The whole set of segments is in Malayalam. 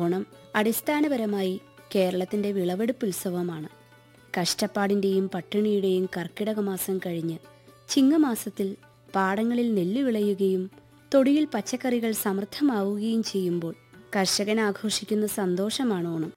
ഓണം അടിസ്ഥാനപരമായി കേരളത്തിന്റെ വിളവെടുപ്പ് ഉത്സവമാണ് കഷ്ടപ്പാടിന്റെയും പട്ടിണിയുടെയും കർക്കിടക മാസം കഴിഞ്ഞ് ചിങ്ങമാസത്തിൽ പാടങ്ങളിൽ നെല്ല് വിളയുകയും തൊടിയിൽ പച്ചക്കറികൾ സമൃദ്ധമാവുകയും ചെയ്യുമ്പോൾ കർഷകൻ ആഘോഷിക്കുന്ന സന്തോഷമാണ് ഓണം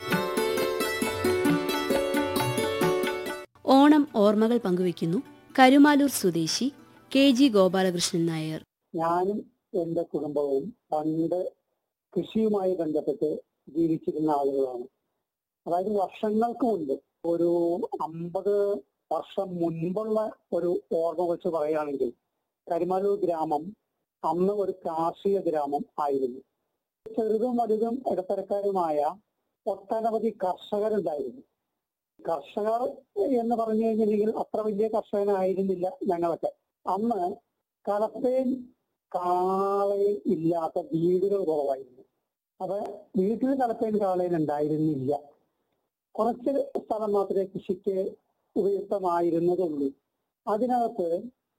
ഓണം ഓർമ്മകൾ പങ്കുവയ്ക്കുന്നു കരുമാലൂർ സ്വദേശി കെ ജി ഗോപാലകൃഷ്ണൻ നായർ ഞാനും എന്റെ കുടുംബവും പണ്ട് കൃഷിയുമായി ബന്ധപ്പെട്ട് ജീവിച്ചിരുന്ന ആളുകളാണ് അതായത് വർഷങ്ങൾക്ക് മുൻപ് ഒരു അമ്പത് വർഷം മുൻപുള്ള ഒരു ഓർമ്മ വെച്ച് പറയുകയാണെങ്കിൽ കരിമലൂർ ഗ്രാമം അന്ന് ഒരു കാർഷിക ഗ്രാമം ആയിരുന്നു ചെറുതും വലുതും ഇടത്തരക്കാരുമായ ഒട്ടനവധി കർഷകരുണ്ടായിരുന്നു കർഷകർ എന്ന് പറഞ്ഞു കഴിഞ്ഞിട്ടുണ്ടെങ്കിൽ അത്ര വലിയ കർഷകനായിരുന്നില്ല ഞങ്ങളൊക്കെ അന്ന് കലപ്പേൻ കാളയിൽ ഇല്ലാത്ത വീടുകൾ കുറവായിരുന്നു അപ്പൊ വീട്ടിൽ കലപ്പേൻ കാളയിൽ ഉണ്ടായിരുന്നില്ല കുറച്ച് സ്ഥലം മാത്രമേ കൃഷിക്ക് ഉപയുക്തമായിരുന്നതുള്ളൂ അതിനകത്ത്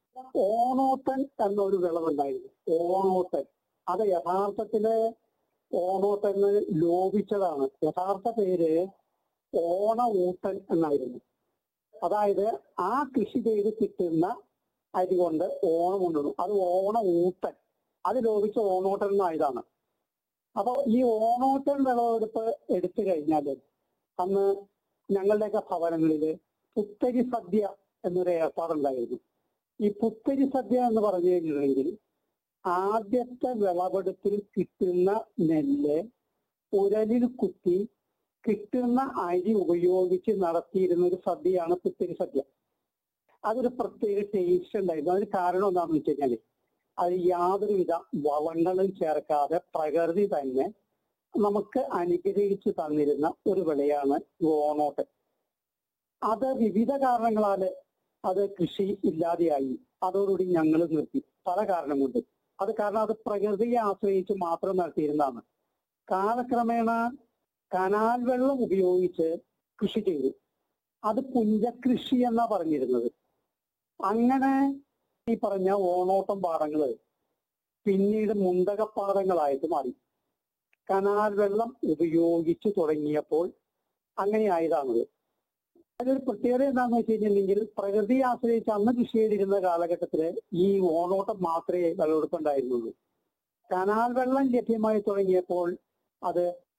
ഓണോട്ടൻ എന്നൊരു വിളവുണ്ടായിരുന്നു ഓണോട്ടൻ അത് യഥാർത്ഥത്തില് ഓണോട്ടന് ലോപിച്ചതാണ് യഥാർത്ഥ പേര് ഓണ ഊട്ടൻ എന്നായിരുന്നു അതായത് ആ കൃഷി ചെയ്ത് കിട്ടുന്ന അരി കൊണ്ട് ഓണം കൊണ്ടുവന്നു അത് ഓണ ഊട്ടൻ അത് ലോപിച്ച ഓണോട്ടൻ എന്നായതാണ് അപ്പൊ ഈ ഓണോട്ടൻ വിളവെടുപ്പ് എടുത്തു കഴിഞ്ഞാല് അന്ന് ഞങ്ങളുടെയൊക്കെ ഭവനങ്ങളില് പുത്തരി സദ്യ എന്നൊരു ഏർപ്പാടുണ്ടായിരുന്നു ഈ പുത്തരി സദ്യ എന്ന് പറഞ്ഞു കഴിഞ്ഞിട്ടുണ്ടെങ്കിൽ ആദ്യത്തെ വിളവെടുപ്പിൽ കിട്ടുന്ന നെല്ല് ഉരലിൽ കുത്തി കിട്ടുന്ന അരി ഉപയോഗിച്ച് നടത്തിയിരുന്ന ഒരു സദ്യയാണ് പുത്തരി സദ്യ അതൊരു പ്രത്യേക ടേസ്റ്റ് ഉണ്ടായിരുന്നു അതിന് കാരണം എന്താണെന്ന് വെച്ച് കഴിഞ്ഞാല് അത് യാതൊരുവിധ വളങ്ങളും ചേർക്കാതെ പ്രകൃതി തന്നെ നമുക്ക് അനുഗ്രഹിച്ചു തന്നിരുന്ന ഒരു വിളയാണ് ഓണോട്ട് അത് വിവിധ കാരണങ്ങളാല് അത് കൃഷി ഇല്ലാതെയായി അതോടുകൂടി ഞങ്ങൾ നിർത്തി പല കാരണം കൊണ്ട് അത് കാരണം അത് പ്രകൃതിയെ ആശ്രയിച്ച് മാത്രം നടത്തിയിരുന്നതാണ് കാലക്രമേണ കനാൽ വെള്ളം ഉപയോഗിച്ച് കൃഷി ചെയ്തു അത് പുഞ്ചകൃഷി എന്നാ പറഞ്ഞിരുന്നത് അങ്ങനെ ഈ പറഞ്ഞ ഓണോട്ടം പാടങ്ങള് പിന്നീട് മുണ്ടകപ്പാടങ്ങളായിട്ട് മാറി കനാൽ വെള്ളം ഉപയോഗിച്ച് തുടങ്ങിയപ്പോൾ അങ്ങനെയായതാണത് അതിലൊരു പ്രത്യേകത എന്താണെന്ന് വെച്ച് കഴിഞ്ഞിട്ടുണ്ടെങ്കിൽ പ്രകൃതിയെ ആശ്രയിച്ച് അന്ന് കൃഷി ചെയ്തിരുന്ന കാലഘട്ടത്തില് ഈ ഓണോട്ടം മാത്രമേ വിളവെടുപ്പുണ്ടായിരുന്നുള്ളൂ കനാൽ വെള്ളം ലഭ്യമായി തുടങ്ങിയപ്പോൾ അത്